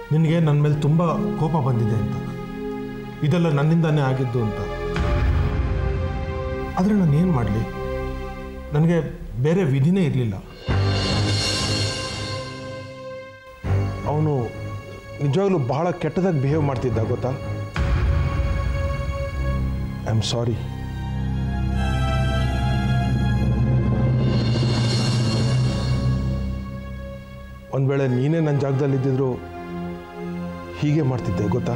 ನಿನಗೆ ನನ್ನ ಮೇಲೆ ತುಂಬ ಕೋಪ ಬಂದಿದೆ ಅಂತ ಇದೆಲ್ಲ ನನ್ನಿಂದಾನೇ ಆಗಿದ್ದು ಅಂತ ಆದರೆ ನಾನು ಏನು ಮಾಡಲಿ ನನಗೆ ಬೇರೆ ವಿಧಿನೇ ಇರಲಿಲ್ಲ ಅವನು ನಿಜವಾಗ್ಲೂ ಬಹಳ ಕೆಟ್ಟದಾಗಿ ಬಿಹೇವ್ ಮಾಡ್ತಿದ್ದ ಗೊತ್ತಾ ಐ ಆಮ್ ಸಾರಿ ಒಂದು ವೇಳೆ ನೀನೇ ನನ್ನ ಜಾಗದಲ್ಲಿ ಇದ್ದಿದ್ರು ಹೀಗೆ ಮಾಡ್ತಿದ್ದೆ ಗೊತ್ತಾ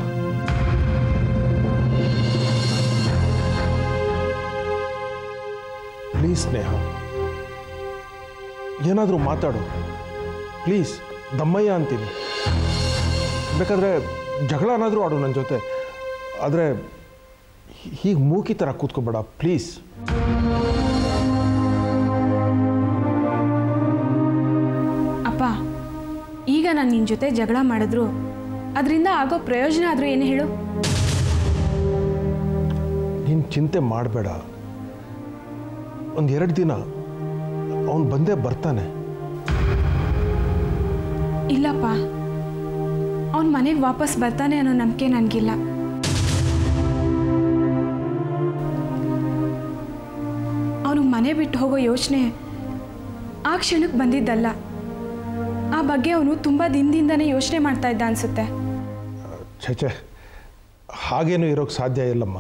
ಪ್ಲೀಸ್ ಸ್ನೇಹ ಏನಾದರೂ ಮಾತಾಡು ಪ್ಲೀಸ್ ದಮ್ಮಯ್ಯ ಅಂತೀನಿ ಬೇಕಾದ್ರೆ ಜಗಳನಾದರೂ ಆಡು ನನ್ನ ಜೊತೆ ಆದರೆ ಹೀಗೆ ಮೂಕಿ ಥರ ಕೂತ್ಕೋಬೇಡ ಪ್ಲೀಸ್ ಅಪ್ಪ ಈಗ ನಾನು ನಿನ್ನ ಜೊತೆ ಜಗಳ ಮಾಡಿದ್ರು ಅದರಿಂದ ಆಗೋ ಪ್ರಯೋಜನ ಆದರೂ ಏನು ಹೇಳು ನೀನು ಚಿಂತೆ ಮಾಡಬೇಡ ಒಂದು ಎರಡು ದಿನ ಅವನು ಬಂದೇ ಬರ್ತಾನೆ ಇಲ್ಲಪ್ಪ ಅವನ ಮನೆಗೆ ವಾಪಸ್ ಬರ್ತಾನೆ ಅನ್ನೋ ನಂಬಿಕೆ ನನಗಿಲ್ಲ ಅವನಿಗೆ ಮನೆ ಬಿಟ್ಟು ಹೋಗೋ ಯೋಚನೆ ಆ ಕ್ಷಣಕ್ಕೆ ಬಂದಿದ್ದಲ್ಲ ಆ ಬಗ್ಗೆ ಅವನು ತುಂಬ ದಿನದಿಂದನೇ ಯೋಚನೆ ಮಾಡ್ತಾ ಇದ್ದ ಅನಿಸುತ್ತೆ ಛೇ ಹಾಗೇನೂ ಇರೋಕ್ಕೆ ಸಾಧ್ಯ ಇಲ್ಲಮ್ಮ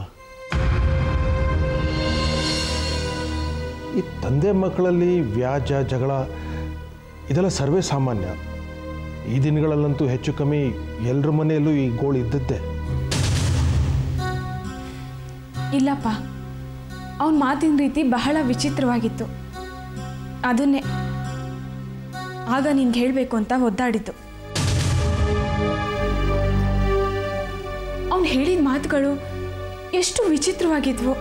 ಈ ತಂದೆ ಮಕ್ಕಳಲ್ಲಿ ವ್ಯಾಜ ಜಗಳ ಇದೆಲ್ಲ ಸರ್ವೇ ಸಾಮಾನ್ಯ ಈ ದಿನಗಳಲ್ಲಂತೂ ಹೆಚ್ಚು ಕಮ್ಮಿ ಎಲ್ಲರ ಮನೆಯಲ್ಲೂ ಈ ಗೋಳು ಇದ್ದದ್ದೇ ಇಲ್ಲಪ್ಪ ಅವನ ಮಾತಿನ ರೀತಿ ಬಹಳ ವಿಚಿತ್ರವಾಗಿತ್ತು ಅದನ್ನೇ ಆಗ ನಿನ್ಗೆ ಹೇಳಬೇಕು ಅಂತ ಒದ್ದಾಡಿದ್ದು ಅವನು ಹೇಳಿದ ಮಾತುಗಳು ಎಷ್ಟು ವಿಚಿತ್ರವಾಗಿದ್ವು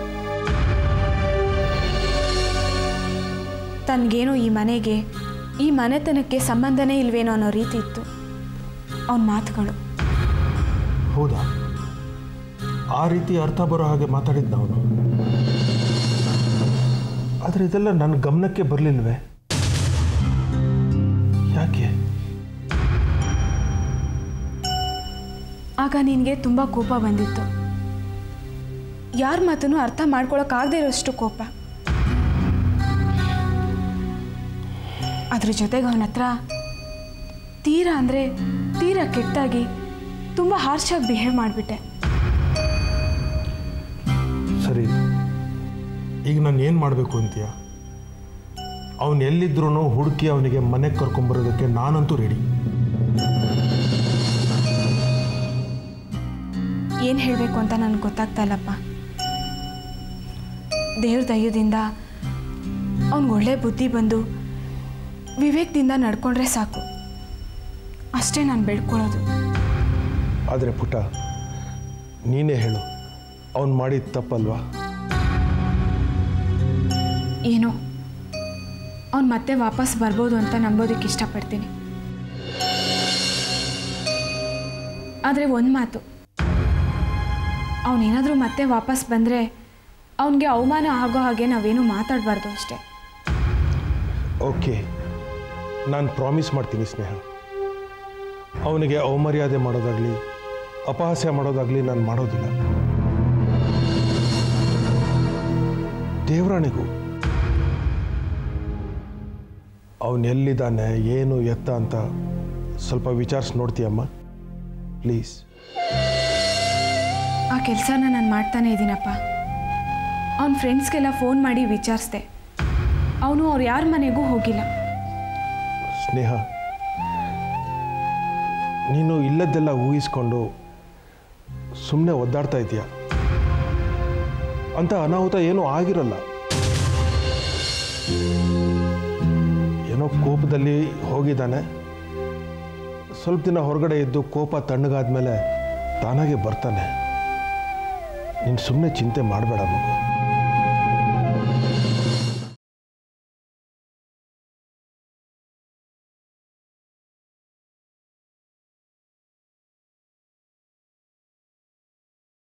ತನಗೇನೋ ಈ ಮನೆಗೆ ಈ ಮನೆತನಕ್ಕೆ ಸಂಬಂಧನೇ ಇಲ್ವೇನೋ ಅನ್ನೋ ರೀತಿ ಇತ್ತು ಅವನ ಮಾತುಗಳು ಹೌದಾ ಆ ರೀತಿ ಅರ್ಥ ಬರೋ ಹಾಗೆ ಮಾತಾಡಿದ್ದ ಅವನು ಆದರೆ ಇದೆಲ್ಲ ನನ್ನ ಗಮನಕ್ಕೆ ಬರಲಿಲ್ವೇ ಯಾಕೆ ಆಗ ನಿನಗೆ ತುಂಬ ಕೋಪ ಬಂದಿತ್ತು ಯಾರ ಮಾತನ್ನು ಅರ್ಥ ಮಾಡ್ಕೊಳಕ್ಕಾಗದೇ ಇರೋಷ್ಟು ಕೋಪ ಅದ್ರ ಜೊತೆಗೆ ಅವನ ಹತ್ರ ತೀರಾ ಅಂದರೆ ತೀರಾ ಕೆಟ್ಟಾಗಿ ತುಂಬ ಹಾರ್ಷಾಗಿ ಬಿಹೇವ್ ಮಾಡಿಬಿಟ್ಟೆ ಸರಿ ಈಗ ನಾನು ಏನು ಮಾಡಬೇಕು ಅಂತೀಯ ಅವನು ಎಲ್ಲಿದ್ರೂ ಹುಡುಕಿ ಅವನಿಗೆ ಮನೆಗೆ ಕರ್ಕೊಂಬರೋದಕ್ಕೆ ನಾನಂತೂ ರೆಡಿ ಏನು ಹೇಳಬೇಕು ಅಂತ ನನಗೆ ಗೊತ್ತಾಗ್ತಾ ಇಲ್ಲಪ್ಪ ದೇವ್ರ ದಯದಿಂದ ಅವ್ನಿಗೆ ಒಳ್ಳೆ ಬುದ್ಧಿ ಬಂದು ವಿವೇಕದಿಂದ ನಡ್ಕೊಂಡ್ರೆ ಸಾಕು ಅಷ್ಟೇ ನಾನು ಬೆಳ್ಕೊಳ್ಳೋದು ಆದರೆ ಪುಟ ನೀನೇ ಹೇಳು ಅವನು ಮಾಡಿದ ತಪ್ಪಲ್ವಾ ಏನೋ ಅವ್ನು ಮತ್ತೆ ವಾಪಸ್ ಬರ್ಬೋದು ಅಂತ ನಂಬೋದಕ್ಕೆ ಇಷ್ಟಪಡ್ತೀನಿ ಆದರೆ ಒಂದು ಮಾತು ಅವನೇನಾದರೂ ಮತ್ತೆ ವಾಪಸ್ ಬಂದರೆ ಅವನಿಗೆ ಅವಮಾನ ಆಗೋ ಹಾಗೆ ನಾವೇನು ಮಾತಾಡಬಾರ್ದು ಅಷ್ಟೇ ಓಕೆ ನಾನು ಪ್ರಾಮಿಸ್ ಮಾಡ್ತೀನಿ ಸ್ನೇಹ ಅವನಿಗೆ ಅವಮರ್ಯಾದೆ ಮಾಡೋದಾಗಲಿ ಅಪಹಾಸ್ಯ ಮಾಡೋದಾಗಲಿ ನಾನು ಮಾಡೋದಿಲ್ಲ ದೇವರಾಣಿಗೂ ಅವನು ಎಲ್ಲಿದ್ದಾನೆ ಏನು ಎತ್ತ ಅಂತ ಸ್ವಲ್ಪ ವಿಚಾರಿಸಿ ನೋಡ್ತೀಯಮ್ಮ ಪ್ಲೀಸ್ ಆ ಕೆಲಸನ ನಾನು ಮಾಡ್ತಾನೆ ಇದ್ದೀನಪ್ಪ ಅವನ ಫ್ರೆಂಡ್ಸ್ಗೆಲ್ಲ ಫೋನ್ ಮಾಡಿ ವಿಚಾರಿಸ್ದೆ ಅವನು ಅವ್ರು ಯಾರ ಮನೆಗೂ ಹೋಗಿಲ್ಲ ಸ್ನೇಹ ನೀನು ಇಲ್ಲದ್ದೆಲ್ಲ ಊಹಿಸ್ಕೊಂಡು ಸುಮ್ಮನೆ ಒದ್ದಾಡ್ತಾ ಇದೀಯ ಅಂತ ಅನಾಹುತ ಏನೂ ಆಗಿರಲ್ಲ ಏನೋ ಕೋಪದಲ್ಲಿ ಹೋಗಿದ್ದಾನೆ ಸ್ವಲ್ಪ ದಿನ ಹೊರಗಡೆ ಇದ್ದು ಕೋಪ ತಣ್ಣಗಾದ್ಮೇಲೆ ತಾನಾಗೆ ಬರ್ತಾನೆ ನೀನು ಸುಮ್ಮನೆ ಚಿಂತೆ ಮಾಡಬೇಡ ಮಗು